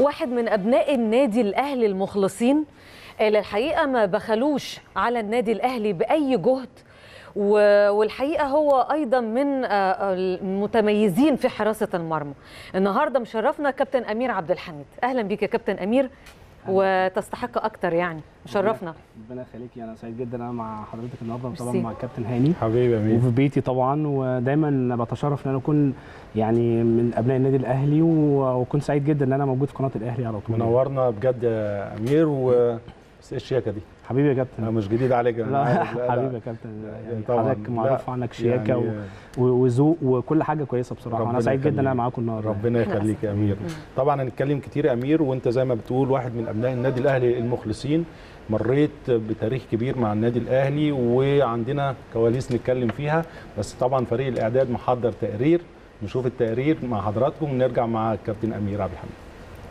واحد من ابناء النادي الاهلي المخلصين اللي الحقيقه ما بخلوش على النادي الاهلي باي جهد و- والحقيقه هو ايضا من آه، آه، المتميزين في حراسه المرمى النهارده مشرفنا كابتن امير عبد الحميد اهلا بيك يا كابتن امير وتستحق اكتر يعني مشرفنا ربنا يخليك انا سعيد جدا انا مع حضرتك النهارده طبعا ميرسي. مع الكابتن هاني حبيبي امين وفي بيتي طبعا ودايما بتشرف ان انا اكون يعني من ابناء النادي الاهلي و- وكنت سعيد جدا ان انا موجود في قناه الاهلي على طول منورنا بجد يا امير و بس ايه الشياكه دي؟ حبيبي يا انا كابتن مش جديد عليك انا لا عارف. لا، لا. حبيبي يا كابتن يعني طبعاً. حضرتك معروف لا، عنك شياكه يعني و- و- وذوق وكل حاجه كويسه بصراحه انا ربنا سعيد جدا ان انا يخليك. معاكم النهارده ربنا يخليك يا امير طبعا هنتكلم كتير يا امير وانت زي ما بتقول واحد من ابناء النادي الاهلي المخلصين مريت بتاريخ كبير مع النادي الاهلي وعندنا كواليس نتكلم فيها بس طبعا فريق الاعداد محضر تقرير نشوف التقرير مع حضراتكم ونرجع مع الكابتن امير عبد الحميد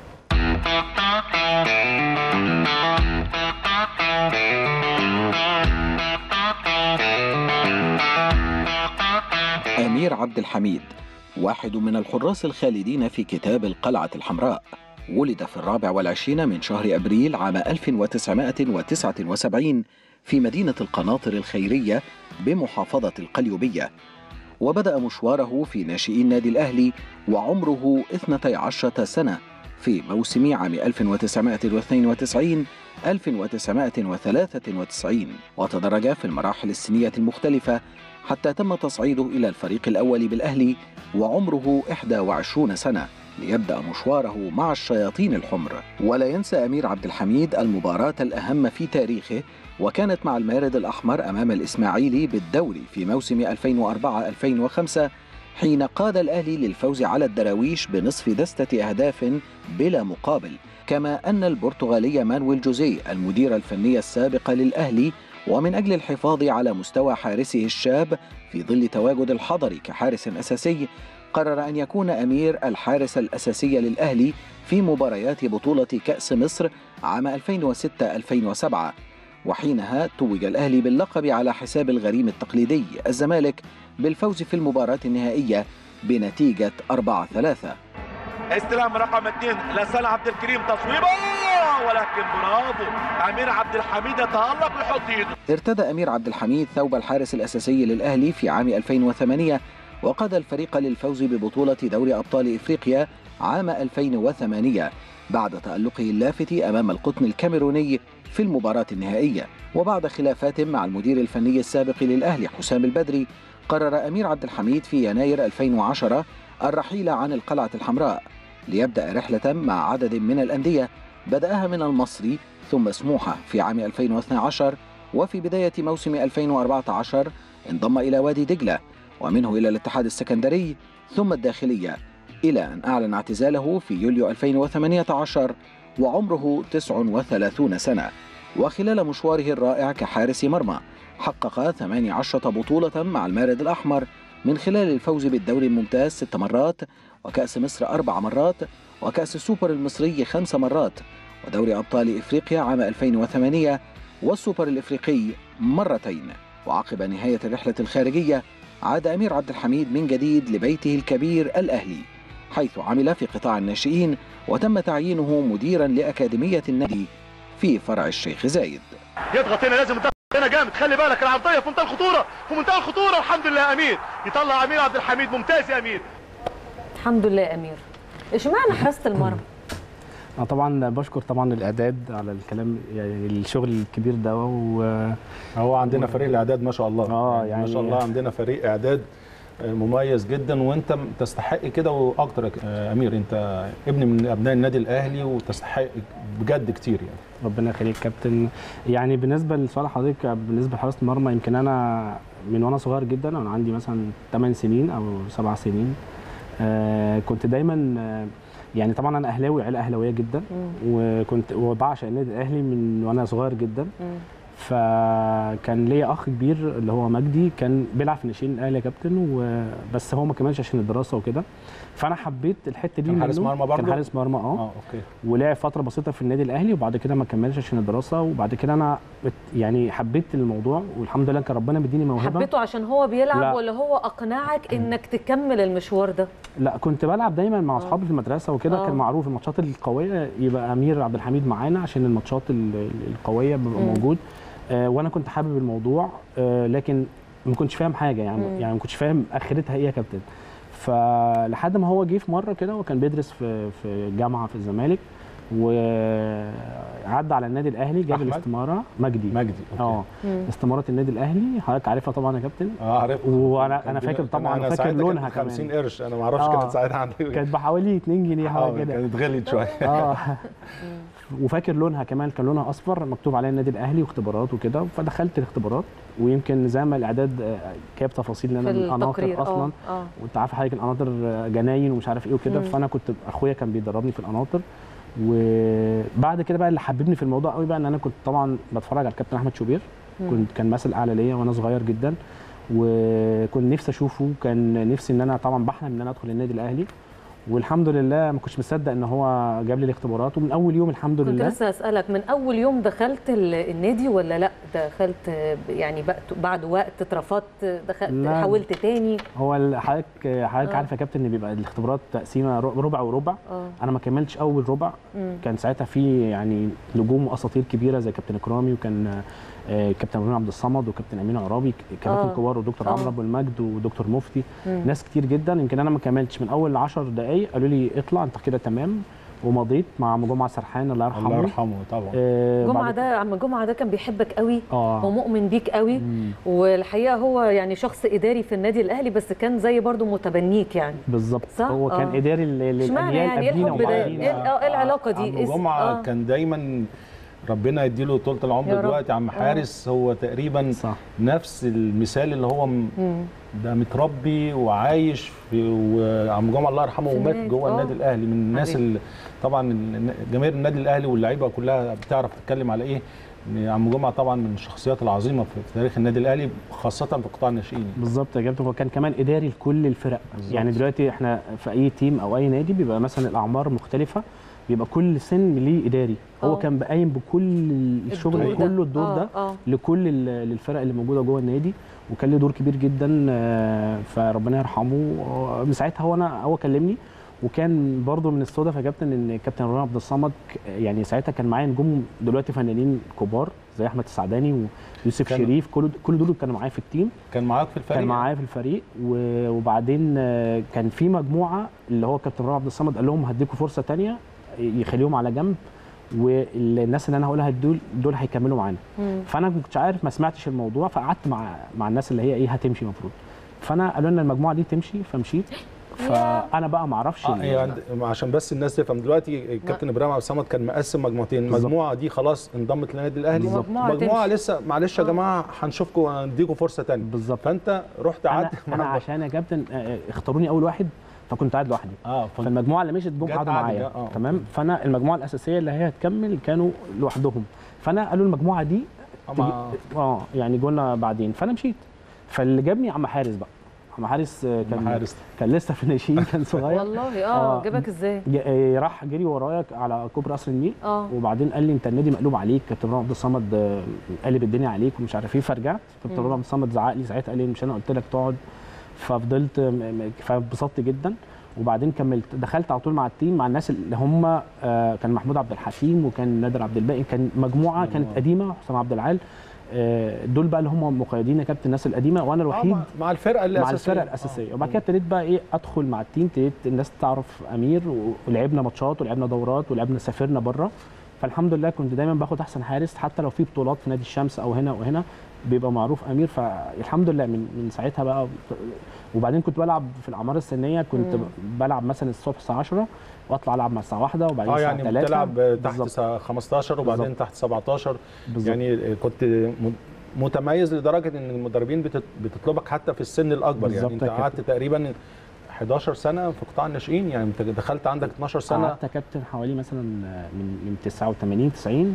أمير عبد الحميد واحد من الحراس الخالدين في كتاب القلعة الحمراء ولد في الرابع والعشرين من شهر أبريل عام 1979 في مدينة القناطر الخيرية بمحافظة القليوبية وبدأ مشواره في ناشئي النادي الأهلي وعمره 12 سنة في موسم عام 1992 1993 وتدرج في المراحل السنية المختلفة حتى تم تصعيده إلى الفريق الأول بالأهلي وعمره 21 سنة ليبدأ مشواره مع الشياطين الحمر ولا ينسى أمير عبد الحميد المباراة الأهم في تاريخه وكانت مع المارد الأحمر أمام الإسماعيلي بالدوري في موسم 2004-2005 حين قاد الأهلي للفوز على الدراويش بنصف دستة أهداف بلا مقابل كما أن البرتغالي مانويل جوزيه المدير الفني السابق للأهلي ومن أجل الحفاظ على مستوى حارسه الشاب في ظل تواجد الحضري كحارس أساسي قرر أن يكون أمير الحارس الأساسي للأهلي في مباريات بطولة كأس مصر عام 2006-2007 وحينها توج الأهلي باللقب على حساب الغريم التقليدي الزمالك بالفوز في المباراة النهائية بنتيجة 4-3 استلام رقم اثنين لسان عبد الكريم تصويبه ولكن برافو امير عبد الحميد يتالق ويحط ايده ارتدى أمير عبد الحميد ثوب الحارس الأساسي للأهلي في عام 2008 وقاد الفريق للفوز ببطولة دوري أبطال إفريقيا عام 2008 بعد تألقه اللافت أمام القطن الكاميروني في المباراة النهائية وبعد خلافات مع المدير الفني السابق للأهلي حسام البدري قرر أمير عبد الحميد في يناير 2010 الرحيل عن القلعة الحمراء ليبدأ رحلة مع عدد من الأندية بدأها من المصري ثم سموحة في عام 2012 وفي بداية موسم 2014 انضم إلى وادي دجلة ومنه إلى الاتحاد السكندري ثم الداخلية إلى أن أعلن اعتزاله في يوليو 2018 وعمره 39 سنة وخلال مشواره الرائع كحارس مرمى حقق 18 بطولة مع المارد الأحمر من خلال الفوز بالدوري الممتاز ست مرات وكأس مصر أربع مرات وكأس السوبر المصري خمس مرات ودوري أبطال إفريقيا عام 2008 والسوبر الإفريقي مرتين وعقب نهاية الرحلة الخارجية عاد أمير عبد الحميد من جديد لبيته الكبير الأهلي حيث عمل في قطاع الناشئين وتم تعيينه مديرا لأكاديمية النادي في فرع الشيخ زايد يضغط هنا لازم يضغط هنا جامد خلي بالك العرضيه في منتهى الخطوره في منتهى الخطوره الحمد لله يا امير يطلع امير عبد الحميد ممتاز يا امير الحمد لله يا امير اشمعنى حراسه المرمى انا طبعا بشكر طبعا الاعداد على الكلام يعني الشغل الكبير ده و هو عندنا فريق الاعداد ما شاء الله آه، ما يعني- شاء الله عندنا فريق اعداد آه، مميز جدا وانت تستحق كده واكتر يا آه، امير انت ابن من ابناء النادي الاهلي وتستحق بجد كتير يعني ربنا يخليك كابتن يعني بالنسبه لسؤال حضرتك بالنسبه لحراسه المرمى يمكن انا من وانا صغير جدا انا عندي مثلا 8 سنين او 7 سنين آه كنت دايما آه يعني طبعا انا اهلاوي عيله اهلاويه جدا وكنت وبعشق النادي الاهلي من وانا صغير جدا فكان ليا اخ كبير اللي هو مجدي كان بيلعب في ناشئين الاهلي يا كابتن وبس هو ما كملش عشان الدراسه وكده فانا حبيت الحته دي كان حارس منه. مرمى برضه؟ كان حارس مرمى اه اه اوكي ولعب فتره بسيطه في النادي الاهلي وبعد كده ما كملش عشان الدراسه وبعد كده انا بت يعني حبيت الموضوع والحمد لله كان ربنا مديني موهبه حبيته عشان هو بيلعب لا. ولا هو اقنعك انك تكمل المشوار ده لا كنت بلعب دايما مع اصحابي في المدرسه وكده آه. كان معروف الماتشات القويه يبقى امير عبد الحميد معانا عشان الماتشات ال- ال- القويه بيبقى مم. موجود آه وانا كنت حابب الموضوع آه لكن ما كنتش فاهم حاجه يعني مم. يعني ما كنتش فاهم اخرتها ايه يا كابتن فلحد ما هو جه في مره كده وكان بيدرس في في جامعه في الزمالك وعدى على النادي الاهلي جاب أحمد؟ الاستماره مجدي مجدي اه اوكي مم. استماره النادي الاهلي حضرتك عارفها طبعا يا كابتن اه عارف وأنا- كان أنا فاكر كان- طبعاً، أنا فاكر ساعتها كانت لونها كمان. 50 قرش انا ما اعرفش آه. كانت ساعتها عندي كانت بحوالي 2 جنيه اه حاجه كده كانت غليت شويه اه وفاكر لونها كمان كان لونها اصفر مكتوب عليها النادي الاهلي واختبارات وكده فدخلت الاختبارات ويمكن زي ما الاعداد آه، جاب تفاصيل ان في انا من التقرير القناطر اصلا اه اه وانت عارف حضرتك القناطر آه، جناين ومش عارف ايه وكده مم. فانا كنت اخويا كان بيدربني في القناطر وبعد كده بقى اللي حببني في الموضوع قوي بقى ان انا كنت طبعا بتفرج على الكابتن احمد شوبير مم. كنت كان مثل اعلى ليا وانا صغير جدا وكنت نفسي اشوفه كان نفسي ان انا طبعا بحلم ان انا ادخل النادي الاهلي والحمد لله ما كنتش مصدق ان هو جاب لي الاختبارات ومن اول يوم الحمد كنت لله لسه اسالك من اول يوم دخلت ال- النادي ولا لا دخلت آه، يعني بقت- بعد وقت اترفضت دخلت لا. حاولت تاني هو ال- حضرتك حضرتك آه. عارف يا كابتن ان بيبقى الاختبارات تقسيمه ر- ربع وربع اه انا ما كملتش اول ربع مم. كان ساعتها في يعني نجوم واساطير كبيره زي كابتن اكرامي وكان آه، كابتن ابراهيم عبد الصمد وكابتن امين عرابي كباتن آه. كبار ودكتور آه. عمرو ابو المجد ودكتور مفتي مم. ناس كتير جدا يمكن انا ما كملتش من اول 10 دقائق قالوا لي اطلع انت كده تمام ومضيت مع عم جمعه سرحان الله يرحمه الله يرحمه طبعا آه، جمعه بعد- ده عم جمعه ده كان بيحبك قوي اه ومؤمن بيك قوي مم. والحقيقه هو يعني شخص اداري في النادي الاهلي بس كان زي برضو متبنيك يعني بالظبط صح؟ هو كان آه. اداري لل- اشمعنى للاجيال يعني ايه قبلينا الحب ده؟ وبعدينا ايه ال- اه ايه العلاقه دي؟ عم إيه- جمعه آه. كان دايما ربنا يديله طولة يا العمر رب. دلوقتي عم حارس هو تقريبا صح نفس المثال اللي هو م- مم. ده متربي وعايش في وعم جمعه الله يرحمه في ومات النادي، جوه آه. النادي الاهلي من الناس حبيبي. اللي طبعا ال- جماهير النادي الاهلي واللعيبه كلها بتعرف تتكلم على ايه إن عم جمعه طبعا من الشخصيات العظيمه في في تاريخ النادي الاهلي خاصه في قطاع الناشئين بالظبط يا كابتن هو كان كمان اداري لكل الفرق بالظبط. يعني دلوقتي احنا في اي تيم او اي نادي بيبقى مثلا الاعمار مختلفه بيبقى كل سن ليه اداري هو آه. كان قايم بكل الشغل الدور ده. كله الدور آه، ده اه لكل ال- الفرق اللي موجوده جوه النادي وكان له دور كبير جدا آه، فربنا يرحمه آه، من ساعتها هو انا هو كلمني وكان برضه من الصدف يا كابتن ان كابتن ابراهيم عبد الصمد ك- يعني ساعتها كان معايا نجوم دلوقتي فنانين كبار زي احمد السعداني ويوسف كان- شريف كل كل دول كانوا معايا في التيم كان معاك في الفريق كان معايا في الفريق و- وبعدين آه، كان في مجموعه اللي هو كابتن ابراهيم عبد الصمد قال لهم هديكم فرصه تانية يخليهم على جنب والناس اللي انا هقولها دول دول هيكملوا معانا مم. فانا ما كنتش عارف ما سمعتش الموضوع فقعدت مع مع الناس اللي هي ايه هتمشي المفروض فانا قالوا لنا المجموعه دي تمشي فمشيت فانا بقى ما اعرفش اه ال- يعني عشان بس الناس تفهم دلوقتي الكابتن ابراهيم عبد الصمد كان مقسم مجموعتين بالظبط. المجموعه دي خلاص انضمت للنادي الاهلي بالظبط. مجموعة مجموعه تمشي. لسه معلش يا آه. جماعه هنشوفكم نديكم فرصه ثانيه بالظبط فانت رحت انا قعدت انا مع عشان يا كابتن آه، آه، اختاروني اول واحد فكنت قاعد لوحدي اه ف... فالمجموعه اللي مشيت جم جت قعدوا قعدة، معايا آه. تمام فانا المجموعه الاساسيه اللي هي هتكمل كانوا لوحدهم فانا قالوا المجموعه دي مع... اه يعني جولنا بعدين فانا مشيت فاللي جابني عم حارس بقى عم حارس آه، كان حارس كان لسه في الناشئين كان صغير والله اه آه. جابك ازاي؟ ج- آه، راح جري ورايا على كوبري قصر النيل اه وبعدين قال لي انت النادي مقلوب عليك كابتن ابراهيم عبد الصمد آه، قلب الدنيا عليك ومش عارف ايه فرجعت كابتن مم. ابراهيم عبد الصمد زعق لي ساعتها قال لي مش انا قلت لك تقعد ففضلت م- م- فانبسطت جدا وبعدين كملت دخلت على طول مع التيم مع الناس اللي هم آه، كان محمود عبد الحكيم وكان نادر عبد الباقي كان مجموعه كانت مجموعة. قديمه حسام عبد العال آه، دول بقى اللي هم مقيدين يا كابتن الناس القديمه وانا آه، الوحيد مع- مع الفرقه مع الاساسيه الفرقه الاساسيه وبعد كده ابتديت بقى ايه ادخل مع التيم ابتديت الناس تعرف امير و- ولعبنا ماتشات ولعبنا دورات ولعبنا سافرنا بره فالحمد لله كنت دايما باخد احسن حارس حتى لو في بطولات في نادي الشمس او هنا وهنا بيبقى معروف امير فالحمد لله من من ساعتها بقى وبعدين كنت بلعب في الاعمار السنيه كنت مم. بلعب مثلا الصبح الساعه 10 واطلع العب مع الساعه 1 وبعدين اه الساعه يعني 3 بتلعب تحت بالظبط. سا- 15 وبعدين بالظبط. تحت 17 بالظبط. يعني كنت م- متميز لدرجه ان المدربين بتت- بتطلبك حتى في السن الاكبر يعني بالظبط انت يا كابتن. قعدت تقريبا 11 سنه في قطاع الناشئين يعني انت دخلت عندك 12 سنه قعدت يا كابتن حوالي مثلا من من 89 90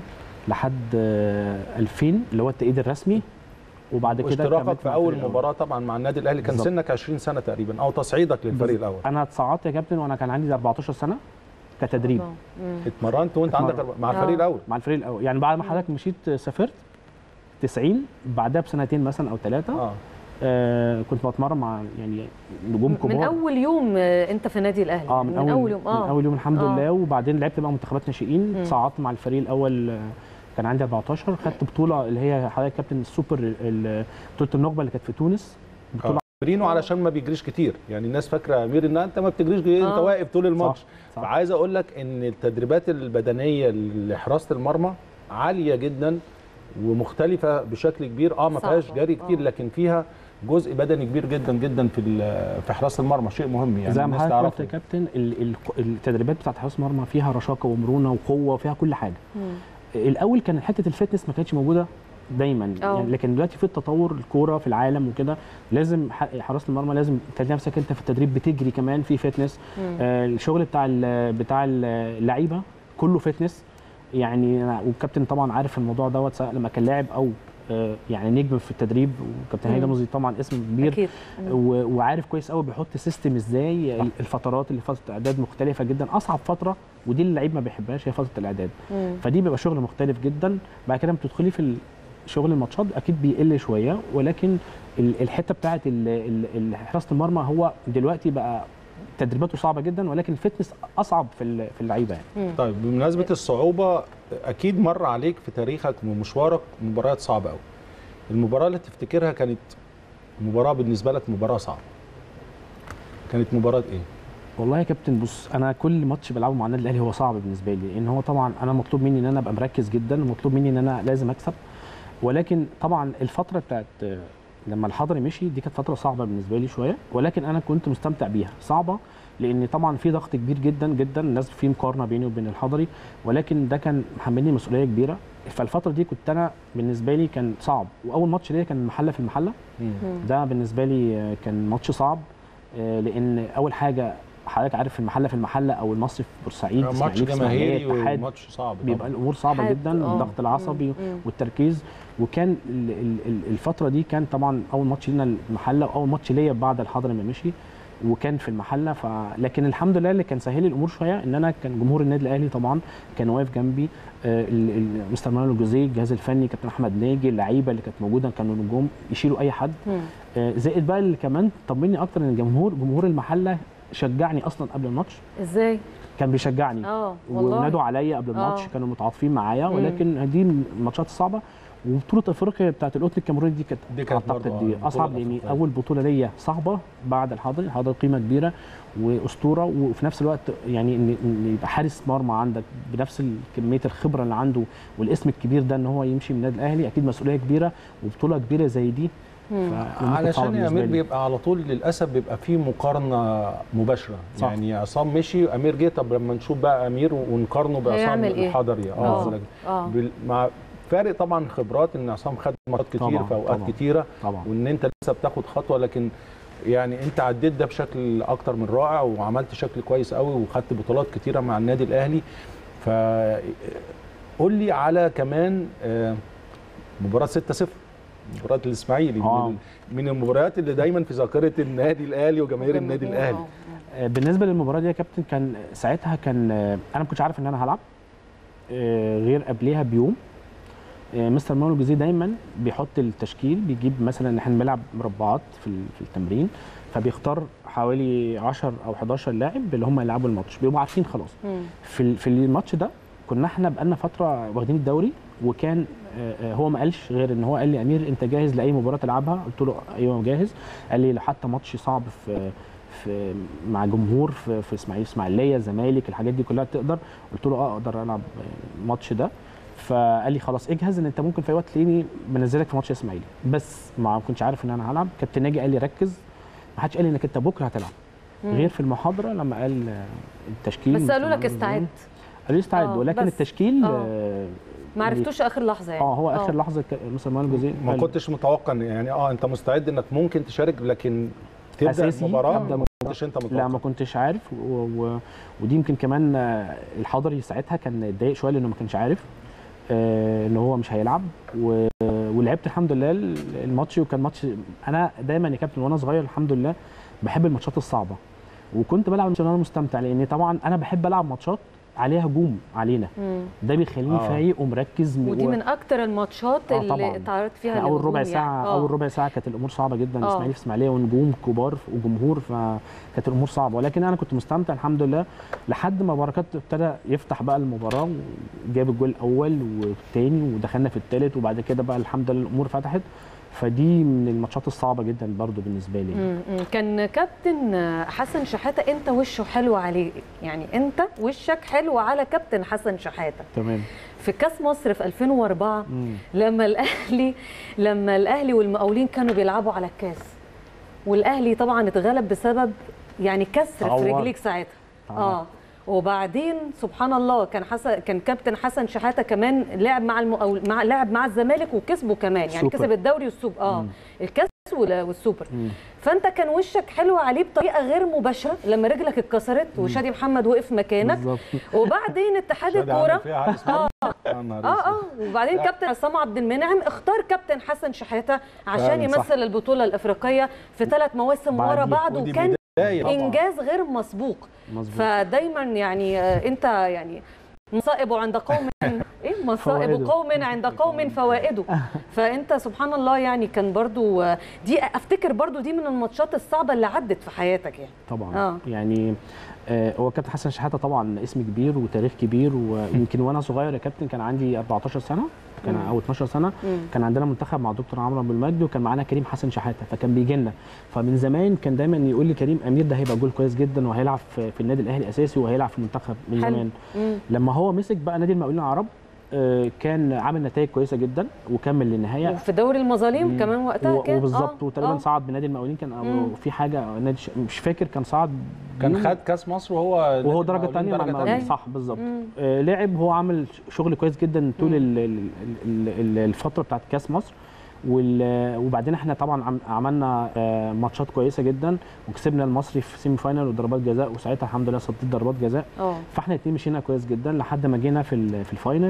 لحد آه، 2000 اللي هو التأييد الرسمي وبعد كده واشتراكك كملت في مع اول الفريق مباراه طبعا مع النادي الاهلي كان بالظبط. سنك 20 سنه تقريبا او تصعيدك للفريق الاول انا اتصعدت يا كابتن وانا كان عندي 14 سنه كتدريب الله. مم. اتمرنت وانت اتمرن. عندك أربع- مع آه. الفريق الاول مع الفريق الاول يعني بعد ما حضرتك مشيت سافرت 90 بعدها بسنتين مثلا او ثلاثه اه آه كنت بتمرن مع يعني نجوم كبار من اول يوم آه، انت في نادي الاهلي اه من, من اول يوم من اه اول يوم الحمد آه. لله وبعدين لعبت بقى منتخبات ناشئين مم. صعدت مع الفريق الاول آه، كان عندي 14 خدت بطوله اللي هي حضرتك كابتن السوبر ال- بطوله النخبه اللي كانت في تونس بطوله برينو علشان ما بيجريش كتير يعني الناس فاكره يا امير ان انت ما بتجريش كتير انت آه. واقف طول الماتش صح، صح. فعايز اقول لك ان التدريبات البدنيه لحراسه المرمى عاليه جدا ومختلفه بشكل كبير اه ما صعبة. فيهاش جري كتير آه. لكن فيها جزء بدني كبير جدا جدا في ال- في حراسه المرمى شيء مهم يعني زي ما الناس حضرتك قلت تعرفه يا كابتن ال- ال- التدريبات بتاعت حراس المرمى فيها رشاقه ومرونه وقوه وفيها كل حاجه مم. الاول كان حته الفتنس ما كانتش موجوده دايما أه. يعني لكن دلوقتي في التطور الكوره في العالم وكده لازم ح- حراسه المرمى لازم تلاقي نفسك انت في التدريب بتجري كمان في فتنس مم. آه الشغل بتاع ال- بتاع اللعيبه كله فتنس يعني أنا- والكابتن طبعا عارف الموضوع دوت سواء لما كان لاعب او آه يعني نجم في التدريب وكابتن مم. هيدا مزي طبعا اسم كبير اكيد مم. و- وعارف كويس قوي بيحط سيستم ازاي صح. الفترات اللي فتره اعداد مختلفه جدا اصعب فتره ودي اللي اللعيب ما بيحبهاش هي فتره الاعداد مم. فدي بيبقى شغل مختلف جدا بعد كده بتدخلي في ال- شغل الماتشات اكيد بيقل شويه ولكن ال- الحته بتاعت ال- ال- ال- حراسه المرمى هو دلوقتي بقى تدريباته صعبه جدا ولكن الفتنس اصعب في ال- في اللعيبه يعني مم. طيب بمناسبه الصعوبه اكيد مر عليك في تاريخك ومشوارك مباريات صعبه قوي المباراه اللي تفتكرها كانت مباراه بالنسبه لك مباراه صعبه كانت مباراه ايه والله يا كابتن بص انا كل ماتش بلعبه مع النادي الاهلي هو صعب بالنسبه لي لان هو طبعا انا مطلوب مني ان انا ابقى مركز جدا ومطلوب مني ان انا لازم اكسب ولكن طبعا الفتره بتاعت آه، لما الحضري مشي دي كانت فتره صعبه بالنسبه لي شويه ولكن انا كنت مستمتع بيها صعبه لان طبعا في ضغط كبير جدا جدا الناس في مقارنه بيني وبين الحضري ولكن ده كان محملني مسؤوليه كبيره فالفتره دي كنت انا بالنسبه لي كان صعب واول ماتش ليا كان المحله في المحله مم. ده بالنسبه لي آه، كان ماتش صعب آه، لان اول حاجه حضرتك عارف المحله في المحله او المصري في بورسعيد ماتش إسماعيلية في جماهيري إسماعيلية، اتحاد وماتش صعب بيبقى طبعاً. الامور صعبه حاد، جدا آه. الضغط العصبي مم. مم. والتركيز وكان ال- ال- ال- الفتره دي كان طبعا اول ماتش لينا المحله واول ماتش ليا بعد الحضري ما مشي وكان في المحله ف... لكن الحمد لله اللي كان سهل لي الامور شويه ان انا كان جمهور النادي الاهلي طبعا كان واقف جنبي آه، ال- ال- مستر مانويل جوزيه الجهاز الفني كابتن احمد ناجي اللعيبه اللي كانت موجوده كانوا نجوم يشيلوا اي حد مم. آه، زائد بقى اللي كمان طمني اكتر ان الجمهور جمهور المحله شجعني اصلا قبل الماتش ازاي كان بيشجعني اه والله ونادوا عليا قبل الماتش آه. كانوا متعاطفين معايا مم. ولكن دي من الماتشات الصعبه وبطوله افريقيا بتاعت القطن الكاميروني دي كانت دي كانت برضه اعتقد آه، دي بطولة اصعب لان أفريقية. اول بطوله ليا صعبه بعد الحضري الحضري قيمه كبيره واسطوره وفي نفس الوقت يعني ان إن يبقى حارس مرمى عندك بنفس كميه الخبره اللي عنده والاسم الكبير ده ان هو يمشي من النادي الاهلي اكيد مسؤوليه كبيره وبطوله كبيره زي دي مم. فالأمور كانت صعبة علشان يا بالنسبة امير لي. بيبقى على طول للاسف بيبقى في مقارنه مباشره صح. يعني عصام مشي امير جه طب لما نشوف بقى امير ونقارنه بعصام هيعمل إيه؟ الحضري آه. اه اه بال- مع فارق طبعا خبرات ان عصام خد مرات كتير طبعاً، في اوقات طبعاً. كتيره طبعا وان انت لسه بتاخد خطوه لكن يعني انت عديت ده بشكل اكتر من رائع وعملت شكل كويس قوي وخدت بطولات كتيره مع النادي الاهلي ف قول لي على كمان آه، مباراه 6-0 مباراه الاسماعيلي آه. من ال- من المباريات اللي دايما في ذاكره النادي الاهلي وجماهير النادي الاهلي آه، بالنسبه للمباراه دي يا كابتن كان ساعتها كان آه، انا ما كنتش عارف ان انا هلعب آه، غير قبلها بيوم آه، مستر مانويل جوزيه دايما بيحط التشكيل بيجيب مثلا احنا بنلعب مربعات في ال- في التمرين فبيختار حوالي 10 او 11 لاعب اللي هم يلعبوا الماتش بيبقوا عارفين خلاص مم. في ال- في الماتش ده كنا احنا بقالنا فتره واخدين الدوري وكان آه، آه، هو ما قالش غير ان هو قال لي امير انت جاهز لاي مباراه تلعبها قلت له ايوه جاهز قال لي لو حتى ماتش صعب في في مع جمهور في في اسماعيليه اسماعيليه الزمالك الحاجات دي كلها تقدر قلت له اه اقدر العب الماتش ده فقال لي خلاص اجهز ان انت ممكن في اي وقت تلاقيني بنزلك في ماتش اسماعيلي بس ما كنتش عارف ان انا هلعب كابتن ناجي قال لي ركز ما حدش قال لي انك انت بكره هتلعب مم. غير في المحاضره لما قال آه، التشكيل بس قالوا لك مستر استعد قالوا لي استعد آه، ولكن بس. التشكيل آه. آه، ما عرفتوش اخر لحظه يعني اه هو اخر لحظه ك- مثلا مانويل جوزيه ما قال كنتش متوقع إن- يعني اه انت مستعد انك ممكن تشارك لكن تبدا أساسي، المباراه أبدأ ما كنتش انت متوقع لا ما كنتش عارف و... و... ودي يمكن كمان آه، الحضري ساعتها كان اتضايق شويه لانه ما كانش عارف آه، ان هو مش هيلعب و- ولعبت الحمد لله الماتش وكان ماتش انا دايما يا كابتن وانا صغير الحمد لله بحب الماتشات الصعبه وكنت بلعب عشان انا مستمتع لان طبعا انا بحب العب ماتشات عليها هجوم علينا مم. ده بيخليني آه. فايق ومركز ودي و- من اكتر الماتشات آه اللي طبعاً. اتعرضت فيها يعني اول للهجوم ربع ساعه يعني. يعني. اول ربع ساعه كانت الامور صعبه جدا آه. اسماعيلي في اسماعيليه ونجوم كبار وجمهور فكانت الامور صعبه ولكن انا كنت مستمتع الحمد لله لحد ما بركات ابتدى يفتح بقى المباراه وجاب الجول الاول والثاني ودخلنا في الثالث وبعد كده بقى الحمد لله الامور فتحت فدي من الماتشات الصعبه جدا برضو بالنسبه لي مم. مم. كان كابتن حسن شحاته انت وشه حلو عليه يعني انت وشك حلو على كابتن حسن شحاته تمام في كاس مصر في 2004 مم. لما الاهلي لما الاهلي والمقاولين كانوا بيلعبوا على الكاس والاهلي طبعا اتغلب بسبب يعني كسر في تعور. رجليك ساعتها تعور. اه وبعدين سبحان الله كان حسن كان كابتن حسن شحاته كمان لعب مع المقاول مع لعب مع الزمالك وكسبه كمان يعني السوبر. كسب الدوري والسوبر اه مم. الكاس ولا- والسوبر مم. فانت كان وشك حلو عليه بطريقه غير مباشره لما رجلك اتكسرت وشادي محمد وقف مكانك بالظبط وبعدين اتحاد شادي عمل الكوره فيها حارس مرمى. يا نهار اه أسود. اه وبعدين كابتن عصام عبد المنعم اختار كابتن حسن شحاته عشان فعلاً صح. يمثل البطوله الافريقيه في ثلاث مواسم ورا بعديه. بعض ودي وكان بداية طبعاً. انجاز غير مسبوق مظبوط فدايما يعني آه، انت يعني مصائب عند قوم ايه مصائب فوائده. قوم عند قوم فوائده فانت سبحان الله يعني كان برضو آه، دي افتكر برضو دي من الماتشات الصعبه اللي عدت في حياتك يعني طبعا آه. يعني آه، هو كابتن حسن شحاته طبعا اسم كبير وتاريخ كبير ويمكن وانا صغير يا كابتن كان عندي 14 سنه كان مم. او 12 سنه مم. كان عندنا منتخب مع دكتور عمرو عبد المجد وكان معانا كريم حسن شحاته فكان بيجي لنا فمن زمان كان دايما يقول لي كريم امير ده هيبقى جول كويس جدا وهيلعب في, في النادي الاهلي اساسي وهيلعب في المنتخب من حلو. زمان مم. لما هو مسك بقى نادي المقاولين العرب آه، كان عامل نتائج كويسه جدا وكمل للنهايه وفي دوري المظالم مم. كمان وقتها و- كان وبالظبط آه، وتقريبا آه. صعد بنادي المقاولين كان مم. أو في حاجه نادي ش- مش فاكر كان صعد كان بيهم. خد كاس مصر وهو وهو نادي درجه المقاولين ثانيه مع درجة المقاولين تانية. صح بالظبط مم. آه لعب هو عمل شغل كويس جدا طول مم. ال- ال- ال- ال- الفتره بتاعت كاس مصر وال- وبعدين احنا طبعا عم- عملنا آه، ماتشات كويسه جدا وكسبنا المصري في سيمي فاينال وضربات جزاء وساعتها الحمد لله صديت ضربات جزاء اه فاحنا الاثنين مشينا كويس جدا لحد ما جينا في ال- في الفاينل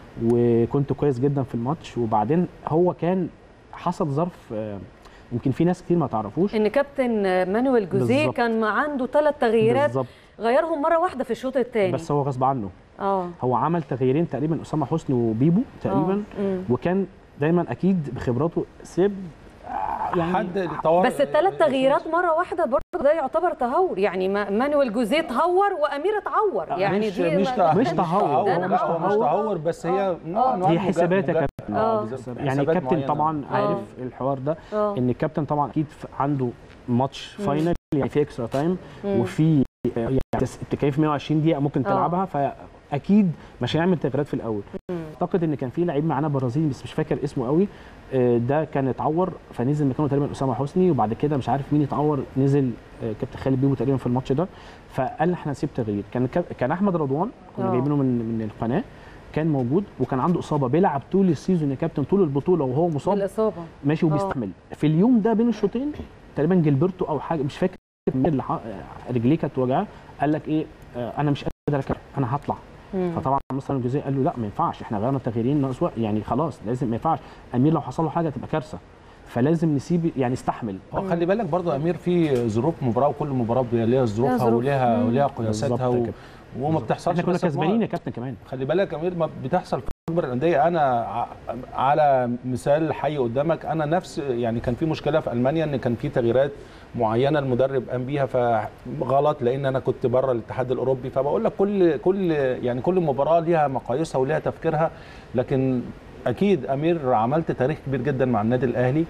وكنت كويس جدا في الماتش وبعدين هو كان حصل ظرف آه، يمكن في ناس كتير ما تعرفوش ان كابتن مانويل جوزيه بالظبط. كان ما عنده ثلاث تغييرات بالظبط غيرهم مره واحده في الشوط الثاني بس هو غصب عنه اه هو عمل تغييرين تقريبا اسامه حسني وبيبو تقريبا آه. مم. وكان دايما اكيد بخبراته سيب آه، يعني حد طور بس الثلاث تغييرات مره واحده برضه ده يعتبر تهور يعني ما- مانويل جوزيه تهور وامير اتعور يعني مش دي مش ما- تهور مش تهور. لا، أنا مش آه. مش تهور بس هي نوع نوع هي مجا- حسابات يا مجا- كابتن آه. بالظبط. يعني حسابات الكابتن معينة. طبعا آه. عارف الحوار ده اه ان الكابتن طبعا اكيد ف- عنده ماتش فاينل يعني في اكسترا تايم مم. وفي آه، يعني تس- التكييف 120 دقيقه ممكن آه. تلعبها فاكيد مش هيعمل تغييرات في الاول مم. اعتقد ان كان في لعيب معانا برازيلي بس مش فاكر اسمه قوي آه، ده كان اتعور فنزل مكانه تقريبا اسامه حسني وبعد كده مش عارف مين اتعور نزل آه، كابتن خالد بيبو تقريبا في الماتش ده فقال احنا نسيب تغيير كان كاب- كان احمد رضوان كنا آه. جايبينه من من القناه كان موجود وكان عنده اصابه بيلعب طول السيزون يا كابتن طول البطوله وهو مصاب بالاصابه ماشي وبيستحمل في اليوم ده بين الشوطين تقريبا جilberto او حاجه مش فاكر مين اللي ح- رجليه كانت وجعاه قال لك ايه آه، انا مش قادر اكمل انا هطلع مم. فطبعا مثلا الجزئيه قال له لا ما ينفعش احنا غيرنا التغييرين ناقص وقت يعني خلاص لازم ما ينفعش امير لو حصل له حاجه تبقى كارثه فلازم نسيب يعني استحمل هو خلي بالك برضو يا امير في ظروف مباراه وكل مباراه بيبقى ليها ظروفها ظروف. وليها مم. وليها بالظبط قياساتها يا و... كابتن. وما بتحصلش احنا كنا بس في كسبانين مر- يا كابتن كمان خلي بالك يا امير ما بتحصل في اكبر الانديه انا ع- على مثال حي قدامك انا نفس يعني كان في مشكله في المانيا ان كان في تغييرات معينه المدرب قام بيها فغلط لان انا كنت بره الاتحاد الاوروبي فبقول لك كل كل يعني كل مباراه ليها مقاييسها وليها تفكيرها لكن اكيد امير عملت تاريخ كبير جدا مع النادي الاهلي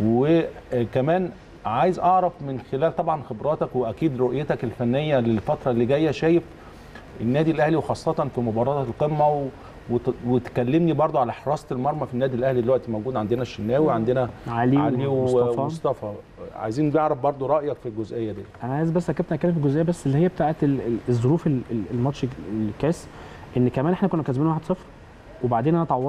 وكمان عايز اعرف من خلال طبعا خبراتك واكيد رؤيتك الفنيه للفتره اللي جايه شايف النادي الاهلي وخاصه في مباراه القمه و... وت... وتكلمني برضو على حراسه المرمى في النادي الاهلي دلوقتي موجود عندنا الشناوي عندنا علي, علي ومصطفى ومصطفى عايزين نعرف برضو رايك في الجزئيه دي انا عايز بس يا كابتن اتكلم في الجزئيه بس اللي هي بتاعت ال- ال- الظروف ال- ال- الماتش الكاس ان كمان احنا كنا كسبانين 1-0 وبعدين انا اتعورت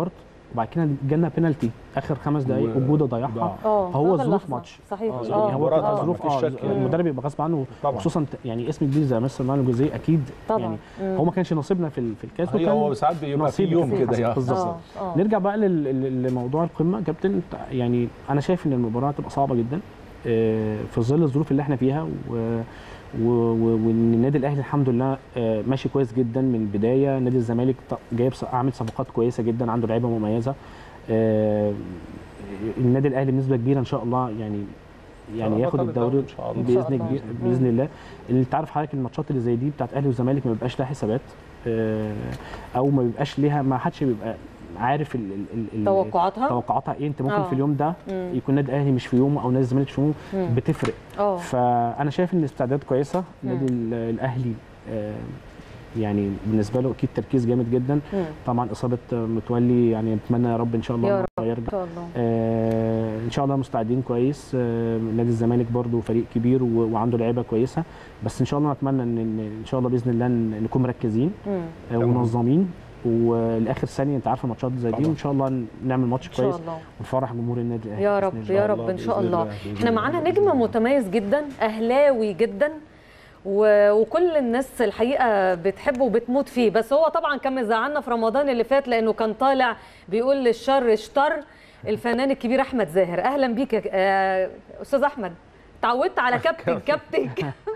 وبعد كده جالنا بينالتي اخر خمس دقائق و- وجوده ضيعها ضاع. اه هو هذا ظروف اللحظة. ماتش. صحيح آه، يعني اه هو مباراة بتبقى طبعاً، ظروف مفيش اه شك. المدرب يبقى غصب عنه طبعاً. وخصوصا ت- يعني اسم كبير زي مستر مانويل جوزيه اكيد طبعاً. يعني مم. هو ما كانش نصيبنا في ال- في الكاس هي وكان هو ساعات بيبقى في نصيب يوم كده. كده يا بالظبط. اه اه نرجع بقى لل- لل- لموضوع القمه كابتن تع- يعني انا شايف ان المباراه هتبقى صعبه جدا آه، في ظل الظروف اللي احنا فيها و و- و- وان النادي الاهلي الحمد لله آه، ماشي كويس جدا من البدايه نادي الزمالك ط- جايب ص- عامل صفقات كويسه جدا عنده لعيبه مميزه آه، النادي الاهلي بنسبه كبيره ان شاء الله يعني يعني ياخد بطل الدوري ان شاء الله إن شاء باذن الله. كبير مم. باذن الله اللي انت عارف حضرتك الماتشات اللي زي دي بتاعت اهلي والزمالك ما بيبقاش لها حسابات آه، او ما بيبقاش ليها ما حدش بيبقى عارف ال ال ال ال- توقعاتها توقعاتها ايه انت ممكن آه. في اليوم ده مم. يكون النادي الاهلي مش في يومه او نادي الزمالك مش في يومه مم. بتفرق اه فانا شايف ان الاستعداد كويسه مم. النادي ال- الاهلي آه، يعني بالنسبه له اكيد تركيز جامد جدا مم. طبعا اصابه متولي يعني نتمنى يا رب ان شاء الله يا إن رب. هو ان يرجع شاء الله آه ان شاء الله مستعدين كويس آه نادي الزمالك برضو فريق كبير و- وعنده لعيبه كويسه بس ان شاء الله نتمنى ان إن- ان شاء الله باذن الله ن- نكون مركزين مم. آه تمام. ومنظمين والاخر ثانيه انت عارفه ماتشات زي دي طبعا. وان شاء الله نعمل ماتش ان شاء كويس الله ونفرح جمهور النادي الاهلي يا بإذن رب الله. يا الله، رب ان شاء بإذن الله الله، بإذن احنا الله، معانا بإذن نجم الله. متميز جدا اهلاوي جدا و... وكل الناس الحقيقه بتحبه وبتموت فيه بس هو طبعا كان مزعلنا في رمضان اللي فات لانه كان طالع بيقول للشر اشتر الفنان الكبير احمد زاهر اهلا بيك يا آه، استاذ احمد تعودت على كابتن كابتن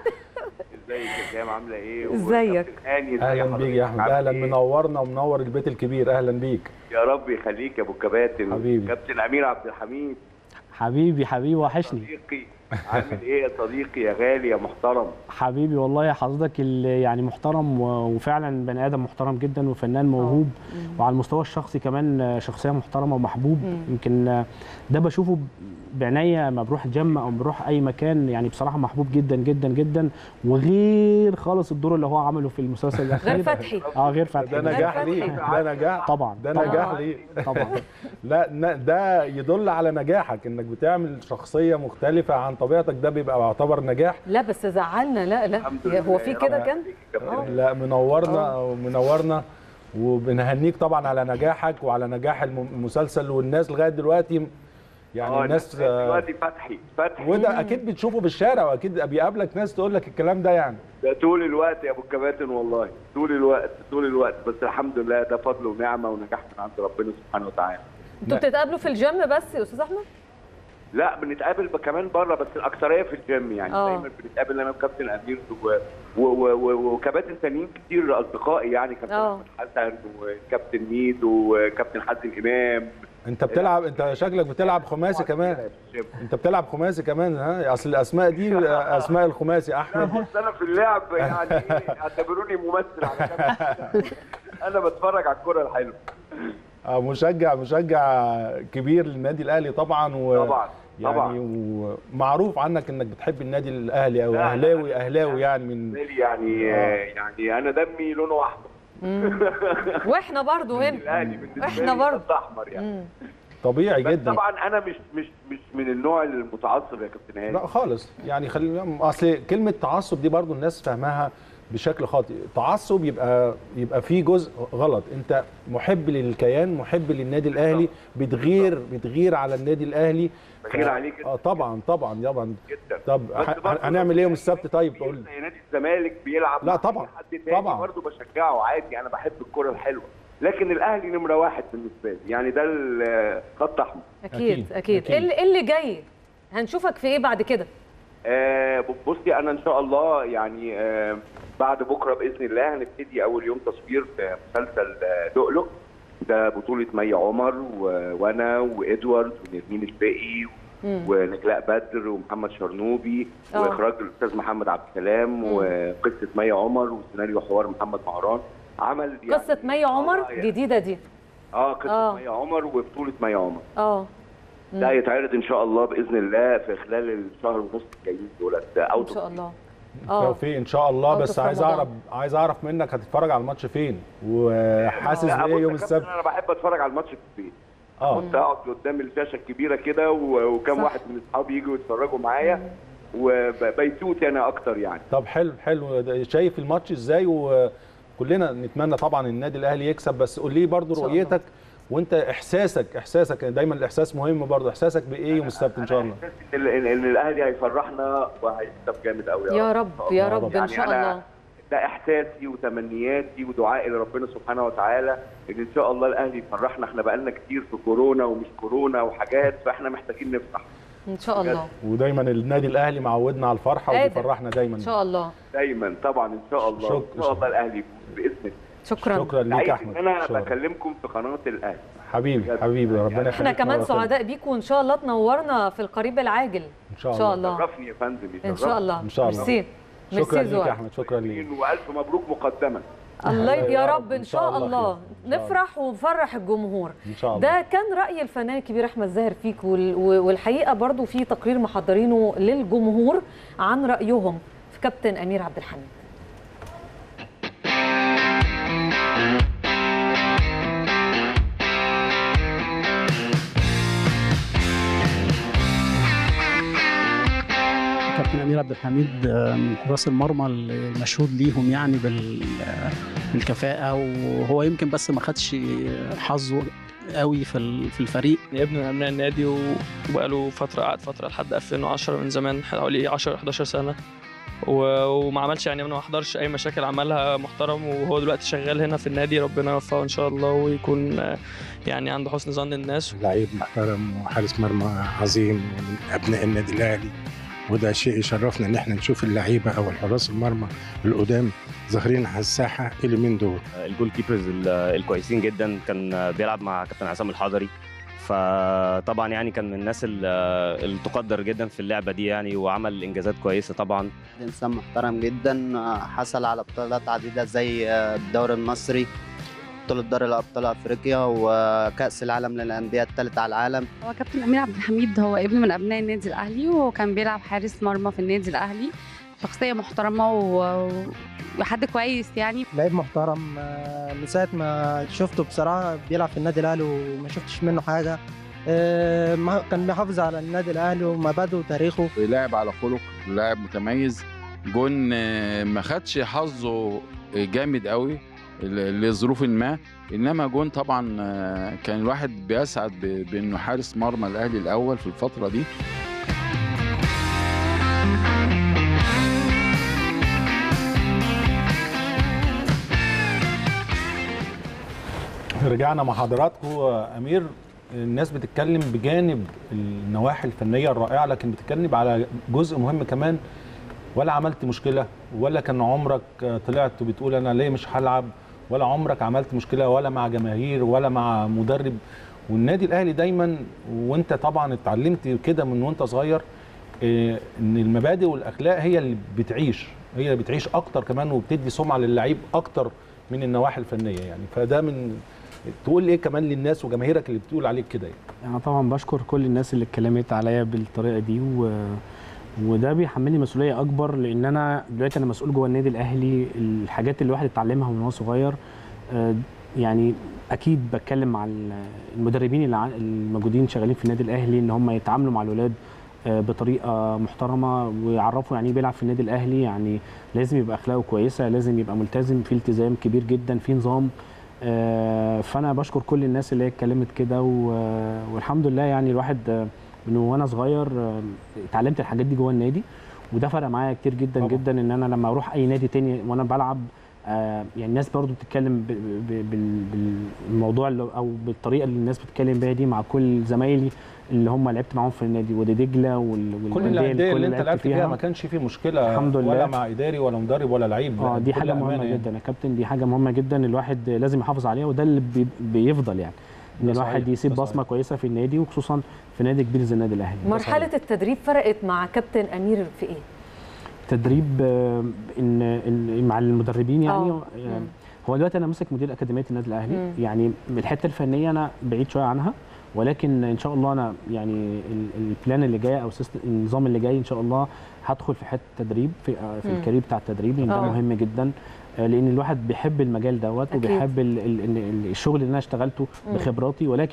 ازيك يا جام عامله ايه؟ ازيك؟ وكابتن هاني ازي اهلا بيك يا حضرتك؟ احمد عامل اهلا إيه؟ منورنا ومنور البيت الكبير اهلا بيك يا رب يخليك يا ابو الكباتن حبيبي. كابتن امير عبد الحميد حبيبي حبيبي وحشني صديقي عامل ايه يا صديقي يا غالي يا محترم حبيبي والله يا حضرتك اللي يعني محترم و- وفعلا بني ادم محترم جدا وفنان موهوب وعلى المستوى الشخصي كمان شخصيه محترمه ومحبوب يمكن ده بشوفه بعناية ما بروح جيم او بروح اي مكان يعني بصراحه محبوب جدا جدا جدا وغير خالص الدور اللي هو عمله في المسلسل الاخير غير فتحي اه غير فتحي ده نجاح فتحي. ليه ده نجاح طبعا ده طبعاً. نجاح ليه طبعا لا ن- ده يدل على نجاحك انك بتعمل شخصيه مختلفه عن طبيعتك ده بيبقى يعتبر نجاح لا بس زعلنا لا لا الحمد لله هو في يا كده رب كان يخليك يا كابتن. لا منورنا منورنا وبنهنيك طبعا على نجاحك وعلى نجاح الم- المسلسل والناس لغايه دلوقتي يعني اه الناس الناس دلوقتي فتحي فتحي وده اكيد بتشوفه في الشارع واكيد بيقابلك ناس تقول لك الكلام ده يعني ده طول الوقت يا ابو الكباتن والله طول الوقت طول الوقت بس الحمد لله ده فضل ونعمه ونجاح من عند ربنا سبحانه وتعالى انتوا بتتقابلوا في الجيم بس يا استاذ احمد لا بنتقابل ب- كمان بره بس الاكثريه في الجيم يعني آه. دايما بنتقابل انا وكابتن امير و- و- و- و- وكباتن تانيين كتير اصدقائي يعني كابتن آه. احمد حسن وكابتن ميدو وكابتن حازم امام انت بتلعب انت شكلك بتلعب خماسي كمان انت بتلعب خماسي كمان ها اصل الاسماء دي اسماء الخماسي احمد بص انا في اللعب يعني إيه، اعتبروني ممثل على جنب. انا بتفرج على الكره الحلوه آه، مشجع مشجع كبير للنادي الاهلي طبعا و طبعا يعني طبعا ومعروف عنك انك بتحب النادي الاهلي او لا، لا، اهلاوي لا. اهلاوي يعني من يعني يعني انا دمي لونه احمر واحنا برضو هنا الاهلي بالنسبه إحنا لي برضه. خط احمر يعني مم. طبيعي بس جدا طبعا انا مش مش مش من النوع المتعصب يا كابتن هاني لا خالص يعني خلينا اصل كلمه تعصب دي برضو الناس فاهماها بشكل خاطئ تعصب يبقى يبقى في جزء غلط انت محب للكيان محب للنادي الاهلي بتغير بتغير على النادي الاهلي بغير عليه جدا. اه طبعا طبعا طبعا جدا طب بس ه- برضه هنعمل ايه يوم السبت طيب كبير قول زي نادي الزمالك بيلعب لا مع طبعا، أي حد تاني طبعا. برضه بشجعه عادي انا بحب الكره الحلوه لكن الاهلي نمره واحد بالنسبه لي يعني ده الخط احمر اكيد أكيد، اكيد أكيد. ايه اللي- إيه اللي جاي هنشوفك في ايه بعد كده آه بصي انا ان شاء الله يعني آه بعد بكره باذن الله هنبتدي اول يوم تصوير في مسلسل آه، لؤلؤ ده بطوله مي عمر و- وانا وادوارد ونرمين الباقي مم. ونجلاء بدر ومحمد شرنوبي آه. واخراج الاستاذ محمد عبد السلام وقصه مي عمر وسيناريو حوار محمد مهران عمل يعني قصه مي عمر آه، يعني- جديده دي اه قصه آه. مي عمر وبطوله مي عمر اه ده هيتعرض ان شاء الله باذن الله في خلال الشهر ونص الجايين دولت ان اوت شاء الله اه توفيق ان شاء الله أو بس في عايز رمضان. اعرف عايز اعرف منك هتتفرج على الماتش فين وحاسس لا، بايه بص يوم يا كابتن، السبت انا بحب اتفرج على الماتش في البيت اه كنت اقعد قدام الشاشه الكبيره كده و- وكم صح. واحد من اصحابي يجوا يتفرجوا معايا وبيتوتي انا اكتر يعني طب حلو حلو ده شايف الماتش ازاي وكلنا نتمنى طبعا النادي الاهلي يكسب بس قول لي برضو شاء رؤيتك وانت احساسك احساسك دايما الاحساس مهم برضه احساسك بايه يوم السبت ان شاء الله إحساسي ان ال- ان الاهلي هيفرحنا وهيكسب جامد قوي يا رب يا رب ان يعني شاء أنا- الله ده احساسي وتمنياتي ودعائي لربنا سبحانه وتعالى ان ان شاء الله الاهلي يفرحنا احنا بقالنا كتير في كورونا ومش كورونا وحاجات فاحنا محتاجين نفرح ان شاء الله ودايما النادي الاهلي معودنا على الفرحه قادر. وبيفرحنا دايما ان شاء الله دايما طبعا ان شاء الله شكرا. ان شاء الله الاهلي يفوز باذن الله شكرا شكرا ليك سعيد يا ان احمد انا شكراً. بكلمكم في قناه الاهلي حبيبي حبيبي ربنا يخليك احنا كمان مرة تانية. سعداء بيك وان شاء الله تنورنا في القريب العاجل ان شاء ان الله شاء الله شرفني يا فندم ان شاء الله إن شاء الله. ميرسي شكرا ميرسي ليك زوار. يا احمد شكرا ليك والف مبروك مقدما الله يا يا رب، رب ان شاء الله خير. إن شاء الله. نفرح ونفرح الجمهور ان شاء الله ده كان راي الفنان الكبير احمد زاهر فيك وال- والحقيقه برضو في تقرير محضرينه للجمهور عن رايهم في كابتن امير عبد الحميد كابتن امير عبد الحميد آه، من حراس المرمى المشهود ليهم يعني بال- آه، بالكفاءه وهو يمكن بس ما خدش حظه قوي في ال- في الفريق ابن من ابناء النادي و- وبقاله فتره قعد فتره لحد 2010 من زمان حوالي 10 11 سنه و- وما عملش يعني ما حضرش اي مشاكل عملها محترم وهو دلوقتي شغال هنا في النادي ربنا يوفقه ان شاء الله ويكون آه، يعني عنده حسن ظن الناس لعيب محترم وحارس مرمى عظيم ومن ابناء النادي الاهلي وده شيء يشرفنا ان احنا نشوف اللعيبه او الحراس المرمى القدام ظاهرين على الساحه اليومين دول الجول كيبرز ال- الكويسين جدا كان بيلعب مع كابتن عصام الحضري فطبعا يعني كان من الناس ال- اللي تقدر جدا في اللعبه دي يعني وعمل انجازات كويسه طبعا إنسان محترم جدا حصل على بطولات عديدة زي الدوري المصري بطولة دوري الأبطال أفريقيا وكأس العالم للأندية الثالثة على العالم هو كابتن امير عبد الحميد هو ابن من ابناء النادي الاهلي وهو كان بيلعب حارس مرمى في النادي الاهلي شخصيه محترمه و... وحد كويس يعني لعيب محترم آه، من ساعة ما شفته بصراحة بيلعب في النادي الأهلي وما شفتش منه حاجة آه، ما- كان بيحافظ على النادي الأهلي ومبادئه وتاريخه لاعب على خلق لاعب متميز جون آه، ما خدش حظه جامد قوي ل- لظروف ما انما جون طبعا آه، كان الواحد بيسعد ب- بانه حارس مرمى الاهلي الاول في الفتره دي رجعنا مع حضراتكم امير الناس بتتكلم بجانب النواحي الفنيه الرائعه لكن بتتكلم على جزء مهم كمان ولا عملت مشكله ولا كان عمرك طلعت بتقول انا ليه مش هلعب ولا عمرك عملت مشكله ولا مع جماهير ولا مع مدرب والنادي الاهلي دايما وانت طبعا اتعلمت كده من وانت صغير إيه، ان المبادئ والاخلاق هي اللي بتعيش هي اللي بتعيش اكتر كمان وبتدي سمعه للعيب اكتر من النواحي الفنيه يعني فده من تقول ايه كمان للناس وجماهيرك اللي بتقول عليك كده يعني. انا طبعا بشكر كل الناس اللي اتكلمت عليا بالطريقه دي و... وده بيحملني مسؤوليه اكبر لان انا دلوقتي انا مسؤول جوه النادي الاهلي الحاجات اللي الواحد اتعلمها من هو صغير آه، يعني اكيد بتكلم مع ال- المدربين اللي ع- الموجودين شغالين في النادي الاهلي ان هم يتعاملوا مع الولاد آه، بطريقه محترمه ويعرفوا يعني ايه بيلعب في النادي الاهلي يعني لازم يبقى اخلاقه كويسه لازم يبقى ملتزم في التزام كبير جدا في نظام آه، فانا بشكر كل الناس اللي هي اتكلمت كده و- والحمد لله يعني الواحد آه، من وانا صغير آه، اتعلمت الحاجات دي جوه النادي وده فرق معايا كتير جدا طبعا. جدا ان انا لما اروح اي نادي تاني وانا بلعب آه، يعني الناس برضو بتتكلم ب- ب- بال- بالموضوع اللي او بالطريقه اللي الناس بتتكلم بيها دي مع كل زمايلي اللي هم لعبت معاهم في النادي وادي دجله وال- كل والأندية الانديه اللي كل انت لعبت فيها ما كانش فيه مشكله الحمد لله. ولا مع اداري ولا مدرب ولا لعيب اه دي بكل حاجه أمانة مهمه يعني. جدا يا كابتن دي حاجه مهمه جدا الواحد لازم يحافظ عليها وده اللي بي- بيفضل يعني ان ده الواحد صحيح، يسيب ده بصمه كويسه في النادي وخصوصا في نادي كبير زي النادي الاهلي مرحله التدريب فرقت مع كابتن امير في ايه تدريب آه، ان إن مع المدربين يعني آه. آه، مم. هو دلوقتي انا ماسك مدير اكاديميه النادي الاهلي مم. يعني الحته الفنيه انا بعيد شويه عنها ولكن ان شاء الله انا يعني ال- البلان اللي جاي او السيستم النظام اللي جاي ان شاء الله هدخل في حته تدريب في آه، في مم. الكارير بتاع التدريب لان ده آه. مهم جدا آه، لان الواحد بيحب المجال دوت أكيد. وبيحب ال- ال- ال- الشغل اللي انا اشتغلته مم. بخبراتي ولكن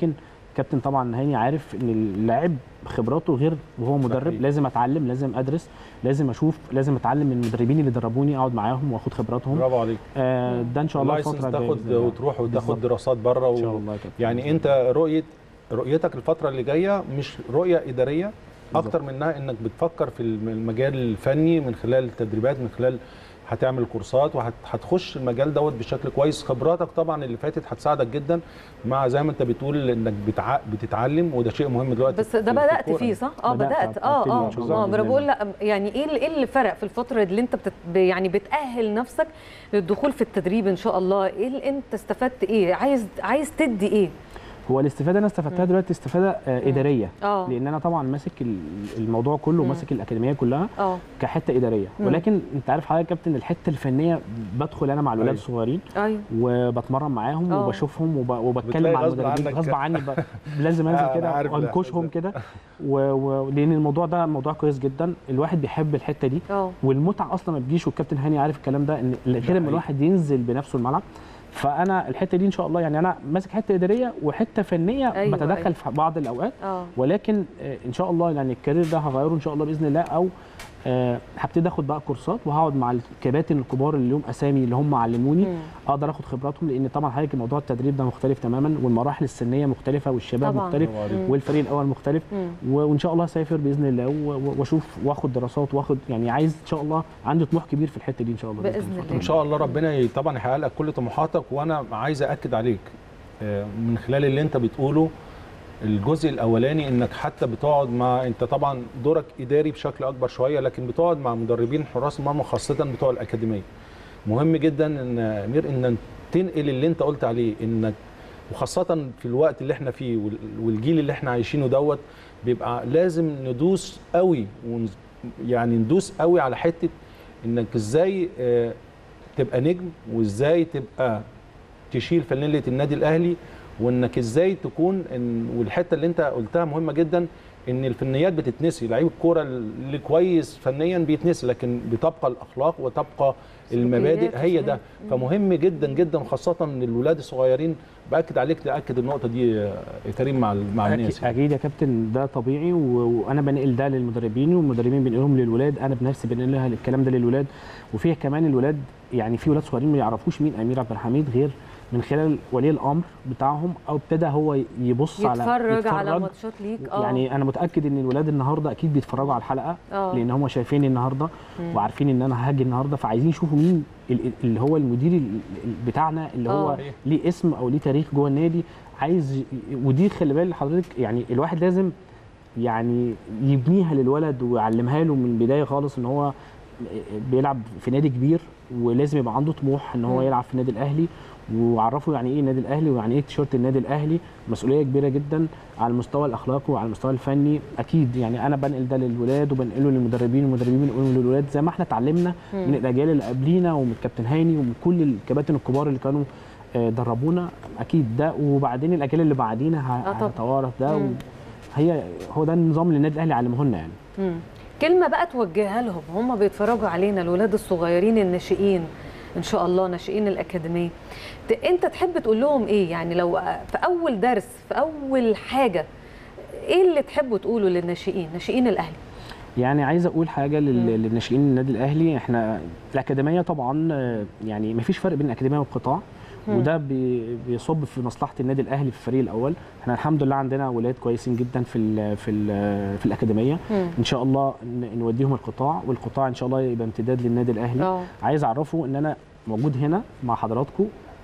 كابتن طبعا هاني عارف ان اللاعب خبراته غير وهو مدرب صحيح. لازم اتعلم لازم ادرس لازم اشوف لازم اتعلم من المدربين اللي دربوني اقعد معاهم واخد خبراتهم برافو عليك آه ده ان شاء الله اللايسنس الفتره الجاية تاخد بإذن الله. وتروح وتاخد بالظبط. دراسات بره و... ان شاء الله يا كابتن يعني انت رؤيه رؤيتك الفتره اللي جايه مش رؤيه اداريه اكتر منها انك بتفكر في الم- المجال الفني من خلال التدريبات من خلال هتعمل كورسات وهتخش المجال دوت بشكل كويس خبراتك طبعا اللي فاتت هتساعدك جدا مع زي ما انت بتقول انك بتع... بتتعلم وده شيء مهم دلوقتي بس في- ده في بدات الكورة. فيه صح اه بدأت بدات اه أبتدي اه إن شاء الله اه ما انا بإذن بقول لا يعني ايه اللي- ايه اللي فرق في الفتره اللي انت بتت يعني بتاهل نفسك للدخول في التدريب ان شاء الله ايه اللي انت استفدت ايه عايز عايز تدي ايه هو الاستفاده انا استفدتها دلوقتي استفاده آه اداريه اه لان انا طبعا ماسك ال- الموضوع كله مم. ماسك الاكاديميه كلها اه كحته اداريه مم. ولكن انت عارف حضرتك يا كابتن الحته الفنيه بدخل انا مع الولاد أيوة. الصغيرين ايوه وبتمرن معاهم آه. وبشوفهم وب... وبتكلم بتلاقي مع غصب المدربين عنك غصب عني ب... لازم آه، انزل أنا كده عارف الإحساس وانكشهم ده. كده و... و... لان الموضوع ده موضوع كويس جدا الواحد بيحب الحته دي اه والمتعه اصلا ما بتجيش والكابتن هاني عارف الكلام ده ان غير حقيقي. لما الواحد ينزل بنفسه الملعب فانا الحته دي ان شاء الله يعني انا ماسك حته اداريه وحته فنيه أيوة، بتدخل أيوة. في بعض الاوقات اه ولكن آه، ان شاء الله يعني الكارير ده هغيره ان شاء الله باذن الله او آه، هبتدي اخد بقى كورسات وهقعد مع الكباتن الكبار اللي لهم اسامي اللي هم علموني مم. اقدر اخد خبراتهم لان طبعا حضرتك موضوع التدريب ده مختلف تماما والمراحل السنيه مختلفه والشباب طبعاً. مختلف برافو عليك. مم. والفريق الاول مختلف مم. و- وان شاء الله هسافر باذن الله و- و- واشوف واخد دراسات واخد يعني عايز ان شاء الله عندي طموح كبير في الحته دي ان شاء الله بإذن الله. الله. ان شاء الله ربنا ي- طبعا يحقق لك كل طموحاتك وانا عايز اكد عليك آه، من خلال اللي انت بتقوله الجزء الاولاني انك حتى بتقعد مع انت طبعا دورك اداري بشكل اكبر شويه لكن بتقعد مع مدربين حراس المرمى خاصه بتوع الاكاديميه مهم جدا ان امير ان تنقل اللي انت قلت عليه انك وخاصه في الوقت اللي احنا فيه وال- والجيل اللي احنا عايشينه دوت بيبقى لازم ندوس قوي ونز- يعني ندوس قوي على حته انك ازاي آه، تبقى نجم وازاي تبقى تشيل فانيله النادي الاهلي وانك ازاي تكون إن والحته اللي انت قلتها مهمه جدا ان الفنيات بتتنسي لعيب الكوره اللي كويس فنيا بيتنسي لكن بتبقى الاخلاق وتبقى المبادئ هي ده فمهم جدا جدا خاصه للولاد الصغيرين باكد عليك تاكد النقطه دي يا كريم مع ال- مع الناس أكيد, اكيد يا كابتن ده طبيعي و- وانا بنقل ده للمدربين والمدربين بينقلهم للولاد انا بنفسي بنقل لها الكلام ده للولاد وفيها كمان الولاد يعني في ولاد صغيرين ما يعرفوش مين امير عبد الحميد غير من خلال ولي الامر بتاعهم او ابتدى هو يبص على يتفرج على ماتشات ليك اه يعني انا متاكد ان الولاد النهارده اكيد بيتفرجوا على الحلقه آه. لان هم شايفيني النهارده مم. وعارفين ان انا هاجي النهارده فعايزين يشوفوا مين ال- اللي هو المدير ال- ال- بتاعنا اللي هو آه. ليه اسم او ليه تاريخ جوه النادي عايز ي- ودي خلي بالك حضرتك يعني الواحد لازم يعني يبنيها للولد ويعلمها له من البدايه خالص ان هو بيلعب في نادي كبير ولازم يبقى عنده طموح ان هو مم. يلعب في النادي الاهلي وعرفه يعني ايه النادي الاهلي ويعني ايه تيشيرت النادي الاهلي مسؤوليه كبيره جدا على المستوى الاخلاقي وعلى المستوى الفني اكيد يعني انا بنقل ده للولاد وبنقله للمدربين والمدربين بينقلوا للولاد زي ما احنا اتعلمنا مم. من الاجيال اللي قبلينا ومن الكابتن هاني ومن كل الكباتن الكبار اللي كانوا آه، دربونا اكيد ده وبعدين الاجيال اللي بعدينا ه- آه طبعاً. هتتوارث ده مم. هي هو ده النظام اللي النادي الاهلي علمه لنا يعني مم. كلمه بقى توجهها لهم هم بيتفرجوا علينا الولاد الصغيرين الناشئين ان شاء الله ناشئين الاكاديميه ت- انت تحب تقول لهم ايه يعني لو في اول درس في اول حاجه ايه اللي تحبوا تقوله للناشئين ناشئين الاهلي يعني عايز اقول حاجه لل- مم. للناشئين النادي الاهلي احنا الاكاديميه طبعا آه، يعني ما فيش فرق بين الاكاديميه والقطاع مم. وده بي- بيصب في مصلحه النادي الاهلي في الفريق الاول احنا الحمد لله عندنا ولاد كويسين جدا في ال في ال في الاكاديميه مم. ان شاء الله ن- نوديهم القطاع والقطاع ان شاء الله يبقى امتداد للنادي الاهلي اه عايز اعرفه ان انا موجود هنا مع حضراتكم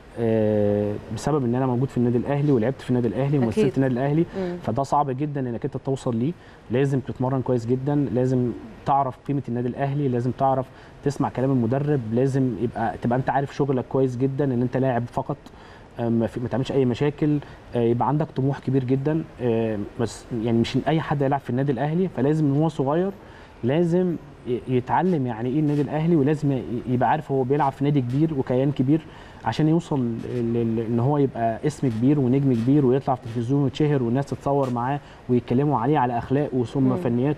آه، بسبب ان انا موجود في النادي الاهلي ولعبت في النادي الاهلي ومثلت أكيد. النادي الاهلي مم. فده صعب جدا انك انت توصل ليه لازم تتمرن كويس جدا لازم تعرف قيمه النادي الاهلي لازم تعرف تسمع كلام المدرب لازم يبقى تبقى انت عارف شغلك كويس جدا ان انت لاعب فقط آه، ما في- ما تعملش اي مشاكل آه، يبقى عندك طموح كبير جدا آه، بس يعني مش اي حد يلعب في النادي الاهلي فلازم من هو صغير لازم ي- يتعلم يعني ايه النادي الاهلي ولازم ي- يبقى عارف هو بيلعب في نادي كبير وكيان كبير عشان يوصل ل- ل- ان هو يبقى اسم كبير ونجم كبير ويطلع في التلفزيون ويتشهر والناس تتصور معاه ويتكلموا عليه على اخلاقه ثم مم. فنياته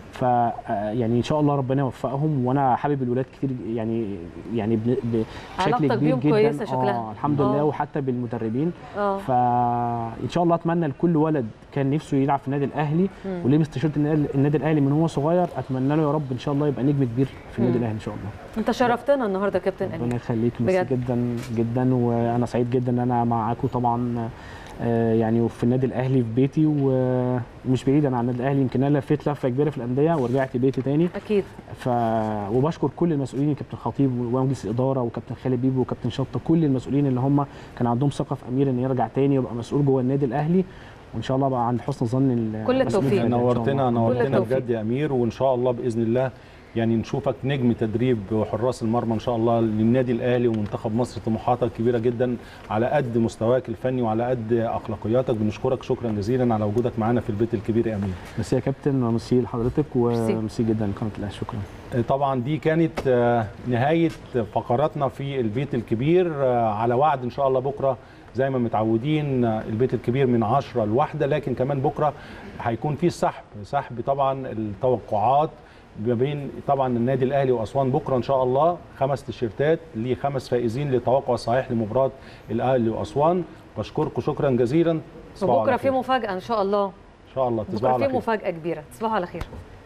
ف آه، يعني ان شاء الله ربنا يوفقهم وانا حابب الولاد كتير يعني يعني ب- ب- بشكل علاقتك كبير بيهم جدا كويسة شكلها. آه الحمد آه. لله وحتى بالمدربين اه فان شاء الله اتمنى لكل ولد كان نفسه يلعب في النادي الاهلي مم. ولبس تيشيرت النادي النادي الاهلي من هو صغير اتمنى له يا رب ان شاء الله يبقى نجم كبير في النادي مم. الاهلي ان شاء الله انت شرفتنا النهارده يا كابتن ربنا امير يخليك ميرسي بجد. جدا جدا وانا سعيد جدا ان انا معاكم طبعا آه، يعني وفي النادي الاهلي في بيتي ومش بعيد انا عن النادي الاهلي يمكن انا لفيت لفه كبيره في الانديه ورجعت بيتي تاني اكيد ف وبشكر كل المسؤولين كابتن خطيب ومجلس الاداره وكابتن خالد بيبو وكابتن شطه كل المسؤولين اللي هم كان عندهم ثقه في امير انه يرجع تاني ويبقى مسؤول جوه النادي الاهلي وان شاء الله بقى عند حسن ظن ال- كل المسؤولين التوفيق. في النادي إن شاء نورتنا الله. نورتنا التوفيق. بجد يا امير وان شاء الله باذن الله يعني نشوفك نجم تدريب حراس المرمى ان شاء الله للنادي الاهلي ومنتخب مصر طموحاتك كبيره جدا على قد مستواك الفني وعلى قد اخلاقياتك بنشكرك شكرا جزيلا على وجودك معانا في البيت الكبير يا امير ميرسي يا كابتن وميرسي لحضرتك ميرسي. وميرسي جدا لقناه الاهلي شكرا طبعا دي كانت آه، نهايه فقراتنا في البيت الكبير آه، على وعد ان شاء الله بكره زي ما متعودين آه، البيت الكبير من 10 لواحدة لكن كمان بكره هيكون في سحب سحب طبعا التوقعات ما بين طبعا النادي الاهلي واسوان بكره ان شاء الله خمس تيشيرتات لخمس فائزين للتوقع الصحيح لمباراه الاهلي واسوان بشكركم شكرا جزيلا تصبحوا على وبكره في خير. مفاجاه ان شاء الله ان شاء الله تصبحوا بكره على في خير مفاجاه كبيره تصبحوا على خير